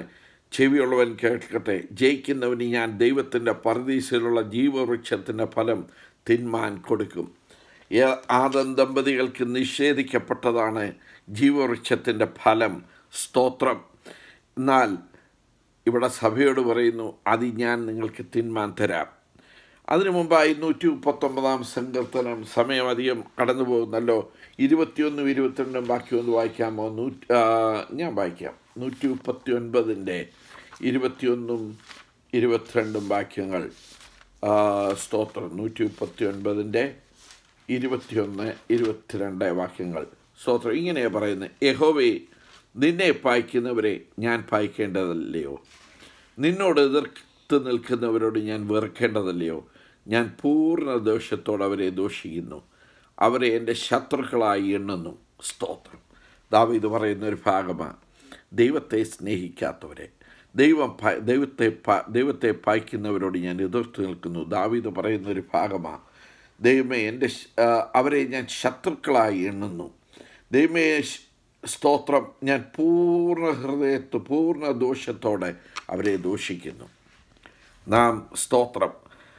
ചെവിയുള്ളവൻ കേൾക്കട്ടെ ജയിക്കുന്നവന് ഞാൻ ദൈവത്തിൻ്റെ പരദീശയിലുള്ള ജീവവൃക്ഷത്തിൻ്റെ ഫലം തിന്മാൻ കൊടുക്കും ഏ- ആദം ദമ്പതികൾക്ക് നിഷേധിക്കപ്പെട്ടതാണ് ജീവവൃക്ഷത്തിൻ്റെ ഫലം സ്തോത്രം എന്നാൽ ഇവിടെ സഭയോട് പറയുന്നു അത് ഞാൻ നിങ്ങൾക്ക് തിന്മാൻ തരാം അതിനു മുമ്പായി നൂറ്റി മുപ്പത്തൊമ്പതാം സങ്കീർത്തനം സമയം അധികം കടന്നു പോകുന്നല്ലോ ഇരുപത്തിയൊന്നും ഇരുപത്തിരണ്ടും ബാക്കി ഒന്ന് വായിക്കാമോ നൂറ്റി ആ, ഞാൻ വായിക്കാം നൂറ്റി മുപ്പത്തി ഒൻപതിൻ്റെ ഇരുപത്തിയൊന്നും ഇരുപത്തിരണ്ടും വാക്യങ്ങൾ ആ, സ്തോത്രം നൂറ്റി മുപ്പത്തി ഒൻപതിൻ്റെ ഇരുപത്തിയൊന്ന് ഇരുപത്തിരണ്ട് വാക്യങ്ങൾ സ്തോത്രം ഇങ്ങനെയാണ് പറയുന്നത് യഹോവേ നിന്നെ പായിക്കുന്നവരെ ഞാൻ പായിക്കേണ്ടതല്ലയോ നിന്നോട് എതിർത്ത് നിൽക്കുന്നവരോട് ഞാൻ വെറുക്കേണ്ടതല്ലയോ ഞാൻ പൂർണ്ണ ദോഷത്തോടെ അവരെ ദോഷിക്കുന്നു അവരെ എൻ്റെ ശത്രുക്കളായി എണ്ണുന്നു സ്തോത്രം ദാവീദ് പറയുന്ന ഒരു ഭാഗമാണ് ദൈവത്തെ സ്നേഹിക്കാത്തവരെ ദൈവം ഭ- ദൈവത്തെ പ- ദൈവത്തെ പായിക്കുന്നവരോട് ഞാൻ എതിർത്ത് നിൽക്കുന്നു ദാവീദ് പറയുന്ന ഒരു ഭാഗമാണ് ദൈവമേ എൻ്റെ ശ- ആ, അവരെ ഞാൻ ശത്രുക്കളായി എണ്ണുന്നു ദൈവമേ ശ്- സ്തോത്രം ഞാൻ പൂർണ്ണ ഹൃദയത്ത് പൂർണ്ണ ദോഷത്തോടെ അവരെ ദോഷിക്കുന്നു നാം സ്തോത്രം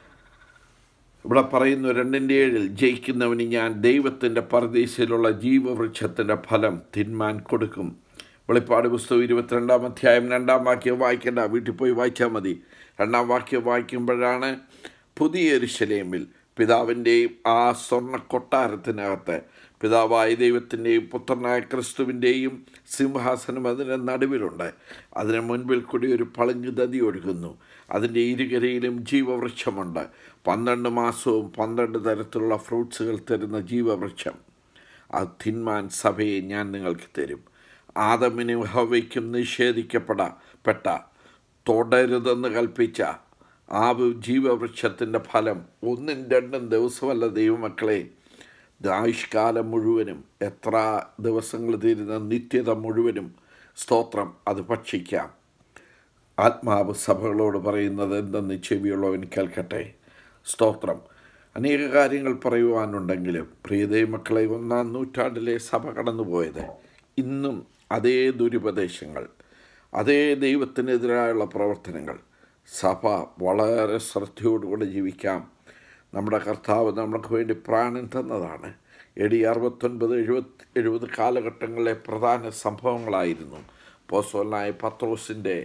ഇവിടെ പറയുന്നു രണ്ടിൻ്റെ ഏഴിൽ ജയിക്കുന്നവന് ഞാൻ ദൈവത്തിൻ്റെ പരദേശയിലുള്ള ജീവവൃക്ഷത്തിൻ്റെ ഫലം തിന്മാൻ കൊടുക്കും വെളിപ്പാട് പുസ്തകം ഇരുപത്തിരണ്ടാം അധ്യായം രണ്ടാം വാക്യം വായിക്കേണ്ട വീട്ടിൽ പോയി വായിച്ചാൽ മതി രണ്ടാം വാക്യം വായിക്കുമ്പോഴാണ് പുതിയ എരുശലേമിൽ പിതാവിൻ്റെയും ആ സ്വർണ്ണ കൊട്ടാരത്തിനകത്ത് പിതാവായ ദൈവത്തിൻ്റെയും പുത്രനായ ക്രിസ്തുവിൻ്റെയും സിംഹാസനം അതിൻ്റെ നടുവിലുണ്ട് അതിന് മുൻപിൽ കൂടി ഒരു പളിഞ്ഞു ദതി ഒഴുകുന്നു അതിൻ്റെ ഇരുകരയിലും ജീവവൃക്ഷമുണ്ട് പന്ത്രണ്ട് മാസവും പന്ത്രണ്ട് തരത്തിലുള്ള ഫ്രൂട്ട്സുകൾ തരുന്ന ജീവവൃക്ഷം ആ തിന്മാൻ സഭയെ ഞാൻ നിങ്ങൾക്ക് തരും ആദമിനും ഹവയ്ക്കും നിഷേധിക്കപ്പെട പെട്ട തുടരുതെന്ന് കൽപ്പിച്ച ആ വി- ജീവവൃക്ഷത്തിൻ്റെ ഫലം ഒന്നും രണ്ടും ദിവസമല്ല ദൈവമക്കളെ ആയുഷ്കാലം മുഴുവനും എത്ര ദിവസങ്ങൾ തീരുന്ന നിത്യത മുഴുവനും സ്തോത്രം അത് ഭക്ഷിക്കാം ആത്മാവ് സഭകളോട് പറയുന്നത് എന്തെന്ന് ചെവിയുള്ളവൻ കേൾക്കട്ടെ സ്തോത്രം അനേക കാര്യങ്ങൾ പറയുവാനുണ്ടെങ്കിലും പ്രിയതേ മക്കളെ ഒന്നാം നൂറ്റാണ്ടിലെ സഭ കടന്നുപോയത് ഇന്നും അതേ ദുരുപദേശങ്ങൾ അതേ ദൈവത്തിനെതിരായുള്ള പ്രവർത്തനങ്ങൾ സഭ വളരെ ശ്രദ്ധയോടുകൂടി ജീവിക്കാം നമ്മുടെ കർത്താവ് നമുക്ക് വേണ്ടി പ്രാണൻ തന്നതാണ് എ ഡി അറുപത്തൊൻപത് എഴുപത്തി എഴുപത് കാലഘട്ടങ്ങളിലെ പ്രധാന സംഭവങ്ങളായിരുന്നു പോസോലായ പത്രോസിൻ്റെ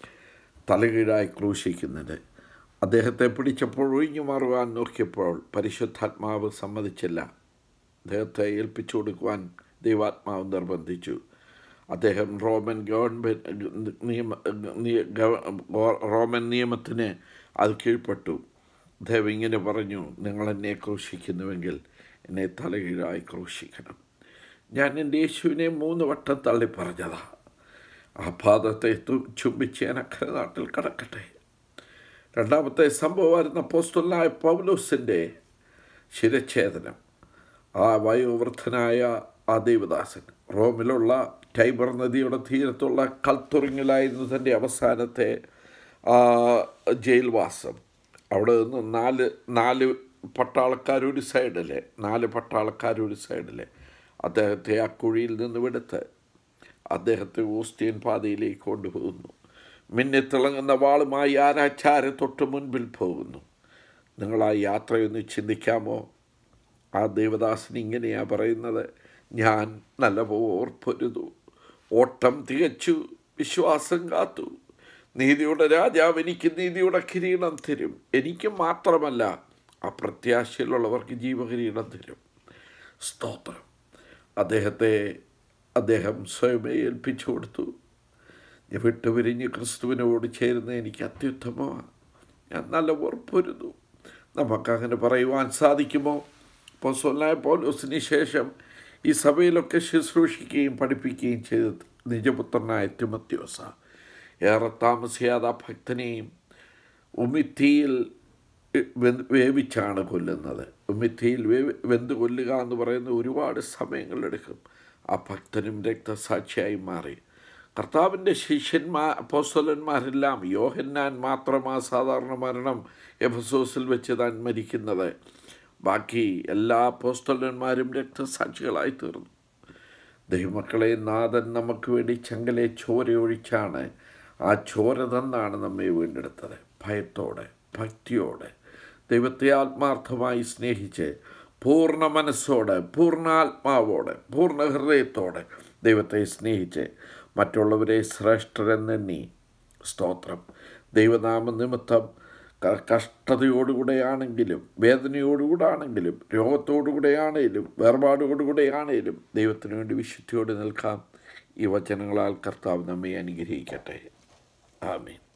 തലകീഴായി ക്രൂശിക്കുന്നത് അദ്ദേഹത്തെ പിടിച്ചപ്പോൾ ഒഴിഞ്ഞു മാറുവാൻ നോക്കിയപ്പോൾ പരിശുദ്ധാത്മാവ് സമ്മതിച്ചില്ല അദ്ദേഹത്തെ ഏൽപ്പിച്ചു കൊടുക്കുവാൻ ദൈവാത്മാവ് നിർബന്ധിച്ചു അദ്ദേഹം റോമൻ ഗവൺമെൻറ് നിയമ നിയ- ഗവ- റോമൻ നിയമത്തിന് അത് കീഴ്പ്പെട്ടു അദ്ദേഹം ഇങ്ങനെ പറഞ്ഞു നിങ്ങൾ എന്നെ ക്രൂശിക്കുന്നുവെങ്കിൽ എന്നെ തലകീഴായി ക്രൂശിക്കണം ഞാൻ എൻ്റെ യേശുവിനെ മൂന്ന് വട്ടം തള്ളി പറഞ്ഞതാ ആ പാദത്തെ തു- ചുംബിച്ച് ഞാൻ അക്കരെ നാട്ടിൽ കടക്കട്ടെ രണ്ടാമത്തെ സംഭവമായിരുന്ന പോസ്റ്റലായ പൗലോസിൻ്റെ ശിരച്ഛേദനം ആ വയോവൃദ്ധനായ ആ ദേവദാസൻ റോമിലുള്ള ടൈബർ നദിയുടെ തീരത്തുള്ള കൽത്തുറിങ്ങിലായിരുന്നു തൻ്റെ അവസാനത്തെ ആ, ജയിൽവാസം അവിടെ നിന്ന് നാല് നാല് പട്ടാളക്കാരൊരു സൈഡിലെ നാല് പട്ടാളക്കാരൊരു സൈഡിലെ അദ്ദേഹത്തെ ആ കുഴിയിൽ നിന്ന് എടുത്ത് അദ്ദേഹത്തെ ഓസ്റ്റിയൻ പാതയിലേക്ക് കൊണ്ടുപോകുന്നു മിന്നിത്തിളങ്ങുന്ന വാളുമായി ആരാച്ചാരെ തൊട്ട് മുൻപിൽ പോകുന്നു നിങ്ങൾ ആ യാത്രയൊന്ന് ചിന്തിക്കാമോ ആ ദേവദാസൻ ഇങ്ങനെയാ പറയുന്നത് ഞാൻ നല്ല ഓർപ്പൊരുതു ഓട്ടം തികച്ചു വിശ്വാസം കാത്തു നീതിയുടെ രാജാവ് എനിക്ക് നീതിയുടെ കിരീടം തരും എനിക്ക് മാത്രമല്ല ആ പ്രത്യാശയിലുള്ളവർക്ക് ജീവകിരീടം തരും സ്തോത്രം അദ്ദേഹത്തെ അദ്ദേഹം സ്വയമേ ഏൽപ്പിച്ചു കൊടുത്തു ഞാൻ വിട്ടുപിരിഞ്ഞ് ക്രിസ്തുവിനോട് ചേരുന്ന എനിക്ക് അത്യുത്തമമാണ് ഞാൻ നല്ല ഉറപ്പൊരുന്നു നമുക്കങ്ങനെ പറയുവാൻ സാധിക്കുമോ അപ്പോൾ സൊല്ലായ പൗലോസിന് ശേഷം ഈ സഭയിലൊക്കെ ശുശ്രൂഷിക്കുകയും പഠിപ്പിക്കുകയും ചെയ്ത നിജപുത്രനായ തിമത്യോസ ഏറെ താമസിയാതെ ആ ഭക്തനെയും ഉമിത്തിയിൽ വെന്ത് വേവിച്ചാണ് കൊല്ലുന്നത് ഉമിത്തിയിൽ വേവി വെന്ത് കൊല്ലുക എന്ന് പറയുന്ന ഒരുപാട് സമയങ്ങളെടുക്കും ആ ഭക്തനും രക്തസാക്ഷിയായി മാറി കർത്താവിൻ്റെ ശിഷ്യന്മാർ അപ്പോസ്തലന്മാരെല്ലാം യോഹന്നാൻ മാത്രം ആ സാധാരണ മരണം എഫസോസിൽ വെച്ച് താൻ മരിക്കുന്നത് ബാക്കി എല്ലാ അപ്പോസ്തലന്മാരും രക്തസാക്ഷികളായി തീർന്നു ദൈവമക്കളെ നാഥൻ നമുക്ക് വേണ്ടി ചങ്കലെ ചോരയൊഴിച്ചാണ് ആ ചോര തന്നാണ് നമ്മെ വീണ്ടെടുത്തത് ഭയത്തോടെ ഭക്തിയോടെ ദൈവത്തെ ആത്മാർത്ഥമായി സ്നേഹിച്ച് പൂർണ്ണ മനസ്സോടെ പൂർണ്ണ ആത്മാവോടെ പൂർണ്ണ ഹൃദയത്തോടെ ദൈവത്തെ സ്നേഹിച്ച് മറ്റുള്ളവരെ ശ്രേഷ്ഠരെന്നെണ്ണി സ്തോത്രം ദൈവനാമ നിമിത്തം ക- കഷ്ടതയോടുകൂടെയാണെങ്കിലും വേദനയോടുകൂടെ ആണെങ്കിലും രോഗത്തോടുകൂടെ ആണെങ്കിലും വേർപാടോടുകൂടെ ആണെങ്കിലും ദൈവത്തിന് വേണ്ടി വിശുദ്ധിയോടെ നിൽക്കാം ഈ വചനങ്ങളാൽ കർത്താവ് നമ്മെ അനുഗ്രഹിക്കട്ടെ ആമീൻ